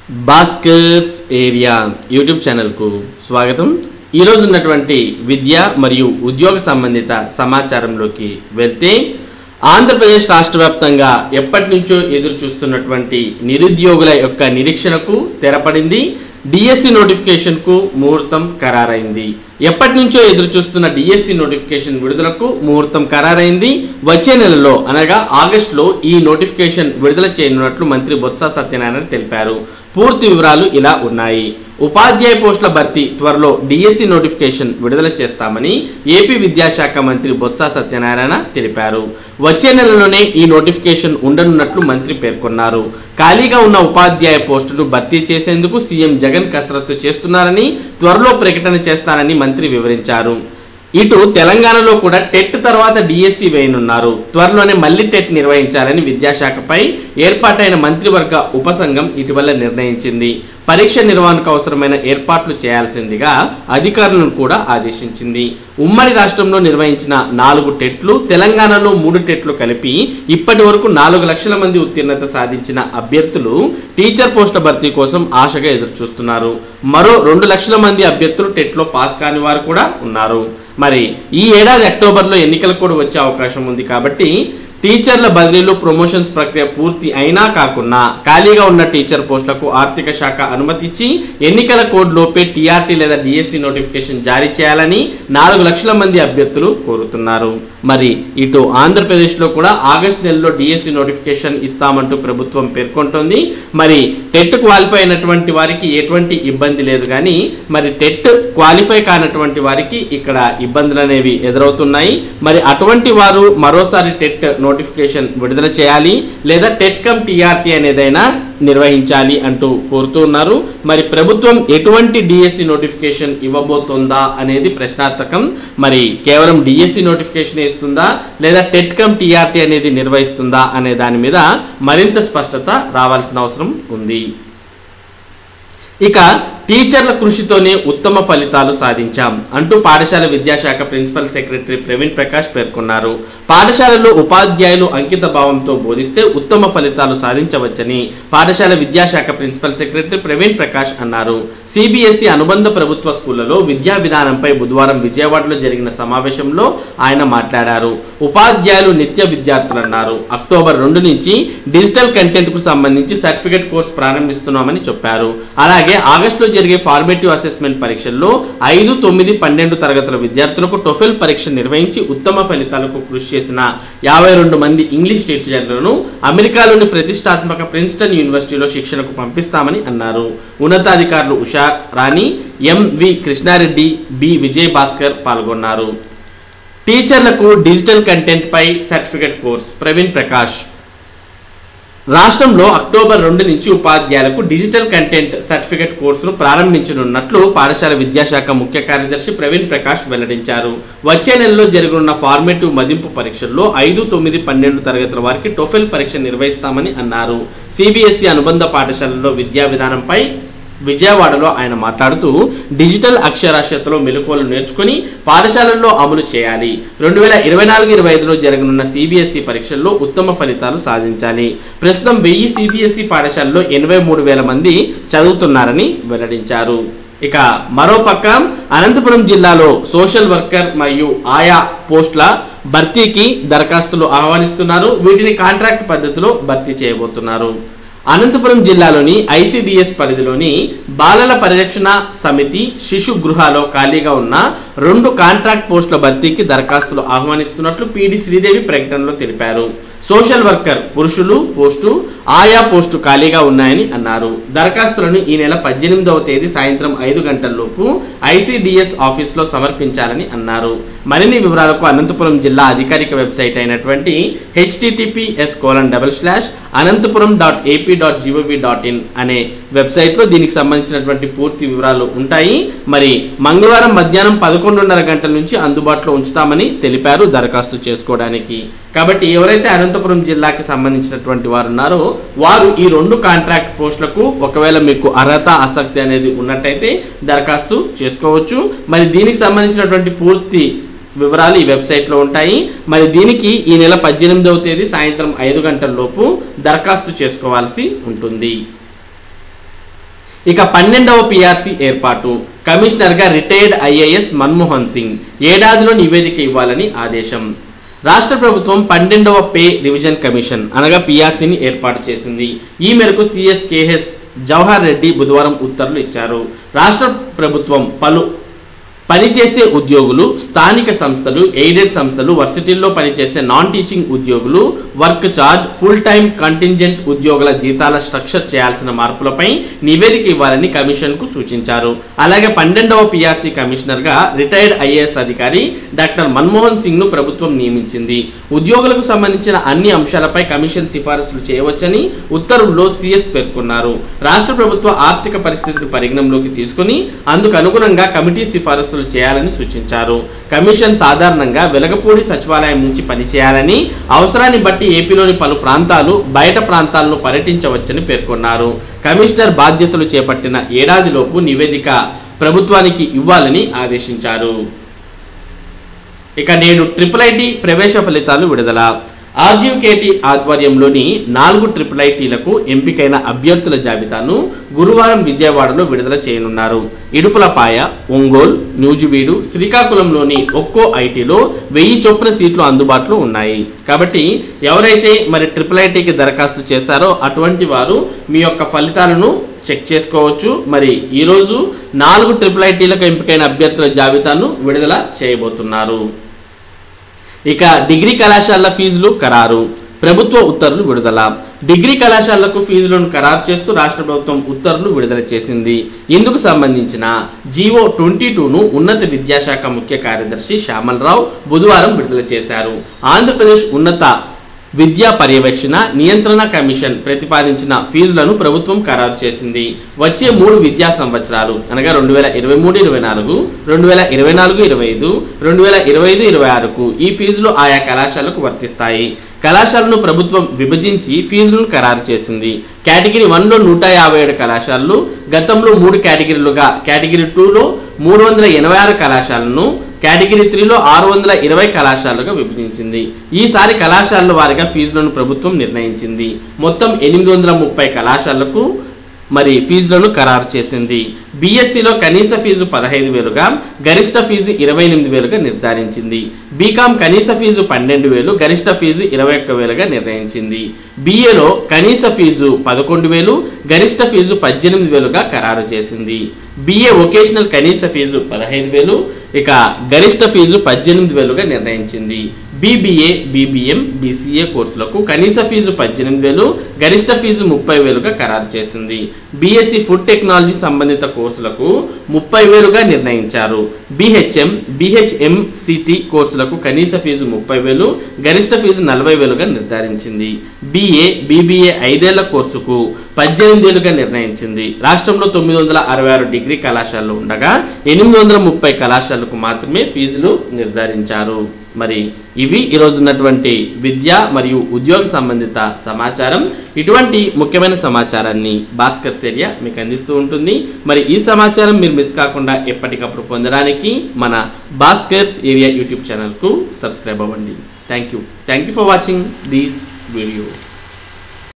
Bhaskar's area YouTube ఛానల్కు స్వాగతం ఈరోజు ఉన్నటువంటి విద్య మరియు ఉద్యోగ సంబంధిత సమాచారంలోకి వెళ్తే ఆంధ్రప్రదేశ్ రాష్ట్ర వ్యాప్తంగా ఎప్పటి నుంచో ఎదురు చూస్తున్నటువంటి నిరుద్యోగుల యొక్క నిరీక్షణకు తెరపడింది డిఎస్సి నోటిఫికేషన్కు ముహూర్తం ఖరారైంది ఎప్పటి నుంచో ఎదురు చూస్తున్న డిఎస్సి నోటిఫికేషన్ విడుదలకు ముహూర్తం ఖరారైంది వచ్చే నెలలో అనగా ఆగస్టులో ఈ నోటిఫికేషన్ విడుదల చేయనున్నట్లు మంత్రి బొత్స సత్యనారాయణ తెలిపారు పూర్తి వివరాలు ఇలా ఉన్నాయి ఉపాధ్యాయ పోస్టుల భర్తీ త్వరలో డిఎస్సి నోటిఫికేషన్ విడుదల చేస్తామని ఏపీ విద్యాశాఖ మంత్రి బొత్స సత్యనారాయణ తెలిపారు వచ్చే నెలలోనే ఈ నోటిఫికేషన్ ఉండనున్నట్లు మంత్రి పేర్కొన్నారు ఖాళీగా ఉన్న ఉపాధ్యాయ పోస్టును భర్తీ చేసేందుకు సీఎం జగన్ కసరత్తు చేస్తున్నారని త్వరలో ప్రకటన చేస్తానని మంత్రి వివరించారు ఇటు తెలంగాణలో కూడా టెట్ తర్వాత డిఎస్సి వేయనున్నారు త్వరలోనే మళ్ళీ టెట్ నిర్వహించాలని విద్యాశాఖపై ఏర్పాటైన మంత్రివర్గ ఉపసంఘం ఇటీవల నిర్ణయించింది పరీక్ష నిర్వహణకు అవసరమైన ఏర్పాట్లు చేయాల్సిందిగా అధికారులను కూడా ఆదేశించింది ఉమ్మడి రాష్ట్రంలో నిర్వహించిన నాలుగు టెట్లు తెలంగాణలో మూడు టెట్లు కలిపి ఇప్పటి వరకు నాలుగు లక్షల మంది ఉత్తీర్ణత సాధించిన అభ్యర్థులు టీచర్ పోస్టుల భర్తీ కోసం ఆశగా ఎదురు చూస్తున్నారు మరో రెండు లక్షల మంది అభ్యర్థులు టెట్లో పాస్ కాని వారు కూడా ఉన్నారు మరి ఈ ఏడాది అక్టోబర్లో ఎన్నికలు కూడా వచ్చే అవకాశం ఉంది కాబట్టి టీచర్ల బదిలీలు ప్రమోషన్స్ ప్రక్రియ పూర్తి అయినా కాకుండా ఖాళీగా ఉన్న టీచర్ పోస్టులకు ఆర్థిక శాఖ అనుమతి ఇచ్చి ఎన్నికల కోడ్ లోపే టీఆర్టీ లేదా డిఎస్సి నోటిఫికేషన్ జారీ చేయాలని నాలుగు లక్షల మంది అభ్యర్థులు కోరుతున్నారు మరి ఇటు ఆంధ్రప్రదేశ్లో కూడా ఆగస్టు నెలలో డిఎస్సి నోటిఫికేషన్ ఇస్తామంటూ ప్రభుత్వం పేర్కొంటోంది మరి టెట్ క్వాలిఫై అయినటువంటి వారికి ఎటువంటి ఇబ్బంది లేదు కానీ మరి టెట్ క్వాలిఫై కానటువంటి వారికి ఇక్కడ ఇబ్బందులు అనేవి ఎదురవుతున్నాయి మరి అటువంటి వారు మరోసారి టెట్ నోటిఫికేషన్ విడుదల చేయాలి లేదా టెట్ కమ్ టీఆర్టీ అనేదైనా నిర్వహించాలి అంటూ కోరుతూ ఉన్నారు మరి ప్రభుత్వం ఎటువంటి డిఎస్సి నోటిఫికేషన్ ఇవ్వబోతోందా అనేది ప్రశ్నార్థకం మరి కేవలం డిఎస్సి నోటిఫికేషన్ ఇస్తుందా లేదా టెట్ కమ్ టీఆర్టీ అనేది నిర్వహిస్తుందా అనే దాని మీద మరింత స్పష్టత రావాల్సిన అవసరం ఉంది ఇక టీచర్ల కృషితోనే ఉత్తమ ఫలితాలు సాధించాం అంటూ పాఠశాల విద్యాశాఖ ప్రిన్సిపల్ సెక్రటరీ ప్రవీణ్ ప్రకాష్ పేర్కొన్నారు పాఠశాలలో ఉపాధ్యాయులు అంకిత భావంతో బోధిస్తే ఉత్తమ ఫలితాలు సాధించవచ్చని పాఠశాల విద్యాశాఖ ప్రిన్సిపల్ సెక్రటరీ ప్రవీణ్ ప్రకాష్ అన్నారు సిబిఎస్ఈ అనుబంధ ప్రభుత్వ స్కూళ్లలో విద్యా విధానంపై బుధవారం విజయవాడలో జరిగిన సమావేశంలో ఆయన మాట్లాడారు ఉపాధ్యాయులు నిత్య విద్యార్థులు అన్నారు అక్టోబర్ రెండు నుంచి డిజిటల్ కంటెంట్కు సంబంధించి సర్టిఫికేట్ కోర్స్ ప్రారంభిస్తున్నామని చెప్పారు అలాగే ఆగస్టులో జరిగే ఫార్మేటివ్ అసెస్మెంట్ పరీక్షల్లో ఐదు తొమ్మిది పన్నెండు తరగతుల విద్యార్థులకు టొఫెల్ పరీక్ష నిర్వహించి ఉత్తమ ఫలితాలకు కృషి చేసిన యాభై రెండు మంది ఇంగ్లీష్ టీచర్లను అమెరికాలోని ప్రతిష్టాత్మక ప్రిన్స్టన్ యూనివర్సిటీలో శిక్షణకు పంపిస్తామని అన్నారు ఉన్నతాధికారులు ఉషా రాణి ఎంవి కృష్ణారెడ్డి బి విజయ్ భాస్కర్ పాల్గొన్నారు టీచర్లకు డిజిటల్ కంటెంట్ పై సర్టిఫికెట్ కోర్స్ ప్రవీణ్ ప్రకాష్ రాష్ట్రంలో అక్టోబర్ రెండు నుంచి ఉపాధ్యాయులకు డిజిటల్ కంటెంట్ సర్టిఫికెట్ కోర్సును ప్రారంభించనున్నట్లు పాఠశాల విద్యాశాఖ ముఖ్య కార్యదర్శి ప్రవీణ్ ప్రకాష్ వెల్లడించారు వచ్చే నెలలో జరగనున్న ఫార్మేటివ్ మదింపు పరీక్షల్లో ఐదు తొమ్మిది పన్నెండు తరగతుల వారికి టోఫెల్ పరీక్ష నిర్వహిస్తామని అన్నారు సిబిఎస్ఈ అనుబంధ పాఠశాలల్లో విద్యా విధానంపై విజయవాడలో ఆయన మాట్లాడుతూ డిజిటల్ అక్షరాస్యతలో మెలకువలు నేర్చుకుని పాఠశాలల్లో అమలు చేయాలి రెండు వేల ఇరవై నాలుగు ఇరవై ఐదులో జరగనున్న సిబిఎస్ఈ పరీక్షల్లో ఉత్తమ ఫలితాలు సాధించాలి ప్రస్తుతం వెయ్యి సిబిఎస్ఈ పాఠశాలలో ఎనభై మూడు వేల మంది చదువుతున్నారని వెల్లడించారు ఇక మరోపక్క అనంతపురం జిల్లాలో సోషల్ వర్కర్ మరియు ఆయా పోస్టుల భర్తీకి దరఖాస్తులు ఆహ్వానిస్తున్నారు వీటిని కాంట్రాక్ట్ పద్ధతిలో భర్తీ చేయబోతున్నారు అనంతపురం జిల్లాలోని ఐసిడిఎస్ పరిధిలోని బాలల పరిరక్షణ సమితి శిశు గృహాలో ఖాళీగా ఉన్న రెండు కాంట్రాక్ట్ పోస్టుల భర్తీకి దరఖాస్తులు ఆహ్వానిస్తున్నట్లు పిడి శ్రీదేవి ప్రకటనలో తెలిపారు సోషల్ వర్కర్ పురుషులు పోస్టు ఆయా పోస్టు ఖాళీగా ఉన్నాయని అన్నారు దరఖాస్తులను ఈ నెల పద్దెనిమిదవ తేదీ సాయంత్రం ఐదు గంటల్లోపు ఐసిడిఎస్ ఆఫీస్లో సమర్పించాలని అన్నారు మరిన్ని వివరాలకు అనంతపురం జిల్లా అధికారిక వెబ్సైట్ అయినటువంటి HTTPS colon double slash Anantapuram dot AP dot GOV dot in అనే వెబ్సైట్లో దీనికి సంబంధించినటువంటి పూర్తి వివరాలు ఉంటాయి మరి మంగళవారం మధ్యాహ్నం పదకొండున్నర గంటల నుంచి అందుబాటులో ఉంచుతామని తెలిపారు దరఖాస్తు చేసుకోవడానికి కాబట్టి ఎవరైతే అనంతపురం జిల్లాకి సంబంధించినటువంటి వారు ఉన్నారో వారు ఈ రెండు కాంట్రాక్ట్ పోస్టులకు ఒకవేళ మీకు అర్హత ఆసక్తి అనేది ఉన్నట్టయితే దరఖాస్తు చేసుకోవచ్చు మరి దీనికి సంబంధించినటువంటి పూర్తి వివరాలు ఈ వెబ్సైట్లో ఉంటాయి మరి దీనికి ఈ నెల పద్దెనిమిదవ తేదీ సాయంత్రం ఐదు గంటల లోపు దరఖాస్తు చేసుకోవాల్సి ఉంటుంది ఇక పన్నెండవ పిఆర్సీ ఏర్పాటు కమిషనర్గా రిటైర్డ్ ఐఏఎస్ మన్మోహన్ సింగ్ ఏడాదిలో నివేదిక ఇవ్వాలని ఆదేశం రాష్ట్ర ప్రభుత్వం పన్నెండవ పే రివిజన్ కమిషన్ అనగా పిఆర్సీని ఏర్పాటు చేసింది ఈ మేరకు సిఎస్కేఎస్ జవహర్ రెడ్డి బుధవారం ఉత్తర్వులు ఇచ్చారు రాష్ట్ర ప్రభుత్వం పలు పనిచేసే ఉద్యోగులు స్థానిక సంస్థలు ఎయిడెడ్ సంస్థలు వర్సిటీల్లో పనిచేసే నాన్ టీచింగ్ ఉద్యోగులు work charge full time contingent ఉద్యోగుల జీతాల స్ట్రక్చర్ చేయాల్సిన మార్పులపై నివేదిక ఇవ్వాలని కమిషన్కు సూచించారు అలాగే పన్నెండవ పిఆర్సీ కమిషనర్గా రిటైర్డ్ ఐఏఎస్ అధికారి డాక్టర్ మన్మోహన్ సింగ్ను ప్రభుత్వం నియమించింది ఉద్యోగులకు సంబంధించిన అన్ని అంశాలపై కమిషన్ సిఫారసులు చేయవచ్చని ఉత్తర్వుల్లో సిఎస్ పేర్కొన్నారు రాష్ట్ర ప్రభుత్వ ఆర్థిక పరిస్థితిని పరిగణనలోకి తీసుకుని అందుకు అనుగుణంగా కమిటీ సిఫారసులు చేయాలని సూచించారు కమిషన్ సాధారణంగా వెలగపూడి సచివాలయం నుంచి పనిచేయాలని అవసరాన్ని బట్టి ఏపీలోని పలు ప్రాంతాలు బయట ప్రాంతాలను పర్యటించవచ్చని పేర్కొన్నారు కమిషనర్ బాధ్యతలు చేపట్టిన ఏడాదిలోపు నివేదిక ప్రభుత్వానికి ఇవ్వాలని ఆదేశించారు ఇక నేడు ట్రిపుల్ ఐటీ ప్రవేశ ఫలితాలు విడుదల ఆర్జీవ్ కేటీ ఆధ్వర్యంలోని నాలుగు ట్రిపుల్ ఐటీలకు ఎంపికైన అభ్యర్థుల జాబితాను గురువారం విజయవాడలో విడుదల చేయనున్నారు ఇడుపులపాయ ఒంగోలు న్యూజివీడు శ్రీకాకుళంలోని ఒక్కో ఐటీలో వెయ్యి చొప్పున సీట్లు అందుబాటులో ఉన్నాయి కాబట్టి ఎవరైతే మరి ట్రిపుల్ ఐటీకి దరఖాస్తు చేశారో అటువంటి వారు మీ యొక్క ఫలితాలను చెక్ చేసుకోవచ్చు మరి ఈరోజు నాలుగు ట్రిపుల్ ఐటీలకు ఎంపికైన అభ్యర్థుల జాబితాను విడుదల చేయబోతున్నారు ఇక డిగ్రీ కళాశాలల ఫీజులు ఖరారు ప్రభుత్వ ఉత్తర్వులు విడుదల డిగ్రీ కళాశాలలకు ఫీజులను ఖరారు చేస్తూ రాష్ట్ర ప్రభుత్వం ఉత్తర్వులు విడుదల చేసింది ఇందుకు సంబంధించిన జీవో ట్వంటీ టూను ఉన్నత విద్యాశాఖ ముఖ్య కార్యదర్శి శ్యామలరావు బుధవారం విడుదల చేశారు ఆంధ్రప్రదేశ్ ఉన్నత విద్యా పర్యవేక్షణ నియంత్రణ కమిషన్ ప్రతిపాదించిన ఫీజులను ప్రభుత్వం ఖరారు చేసింది వచ్చే మూడు విద్యా సంవత్సరాలు అనగా రెండు వేల ఇరవై మూడు ఇరవై నాలుగు రెండు వేల ఇరవై నాలుగు ఇరవై ఐదు రెండు వేల ఇరవై ఐదు ఇరవై ఆరుకు ఈ ఫీజులు ఆయా కళాశాలకు వర్తిస్తాయి కళాశాలను ప్రభుత్వం విభజించి ఫీజులను ఖరారు చేసింది కేటగిరీ వన్లో నూట యాభై ఏడు కళాశాలలు గతంలో మూడు కేటగిరీలుగా కేటగిరీ టూలో మూడు వందల ఎనభై ఆరు కళాశాలను కేటగిరీ త్రీలో ఆరు వందల ఇరవై కళాశాలలుగా విభజించింది ఈసారి కళాశాలల వారిగా ఫీజులను ప్రభుత్వం నిర్ణయించింది మొత్తం ఎనిమిది వందల ముప్పై కళాశాలకు మరి ఫీజులను ఖరారు చేసింది బీఎస్సీలో కనీస ఫీజు పదహైదు వేలుగా గరిష్ట ఫీజు ఇరవై ఎనిమిది వేలుగా నిర్ధారించింది బీకామ్ కనీస ఫీజు పన్నెండు వేలు గరిష్ట ఫీజు ఇరవై ఒక్క వేలుగా నిర్ణయించింది బీఏలో కనీస ఫీజు పదకొండు వేలు గరిష్ట ఫీజు పద్దెనిమిది వేలుగా ఖరారు చేసింది బీఏ వొకేషనల్ కనీస ఫీజు పదహైదు వేలు ఇక గరిష్ట ఫీజు పద్దెనిమిది వేలుగా నిర్ణయించింది బీబీఏ బీబీఎం బీసీఏ కోర్సులకు కనీస ఫీజు పద్దెనిమిది వేలు గరిష్ట ఫీజు ముప్పై వేలుగా ఖరారు చేసింది బీఎస్సీ ఫుడ్ టెక్నాలజీ సంబంధిత కోర్సులకు ముప్పై వేలుగా నిర్ణయించారు బీహెచ్ఎం బీహెచ్ఎంసిటి కోర్సులకు కనీస ఫీజు ముప్పై వేలు గరిష్ట ఫీజు నలభై వేలుగా నిర్ధారించింది బీఏ బీబీఏ ఐదేళ్ల కోర్సుకు పద్దెనిమిది వేలుగా నిర్ణయించింది రాష్ట్రంలో తొమ్మిది వందల అరవై ఆరు డిగ్రీ కళాశాలలు ఉండగా ఎనిమిది వందల ముప్పై కళాశాలకు మాత్రమే ఫీజులు నిర్ధారించారు మరి ఇవి ఈరోజు ఉన్నటువంటి విద్య మరియు ఉద్యోగ సంబంధిత సమాచారం ఇటువంటి ముఖ్యమైన సమాచారాన్ని భాస్కర్ సెరియా మీకు అందిస్తూ ఉంటుంది మరి ఈ సమాచారం మీరు మిస్ కాకుండా ఎప్పటికప్పుడు పొందడానికి మన భాస్కర్స్ ఏరియా యూట్యూబ్ ఛానల్కు సబ్స్క్రైబ్ అవ్వండి thank you thank you for watching this video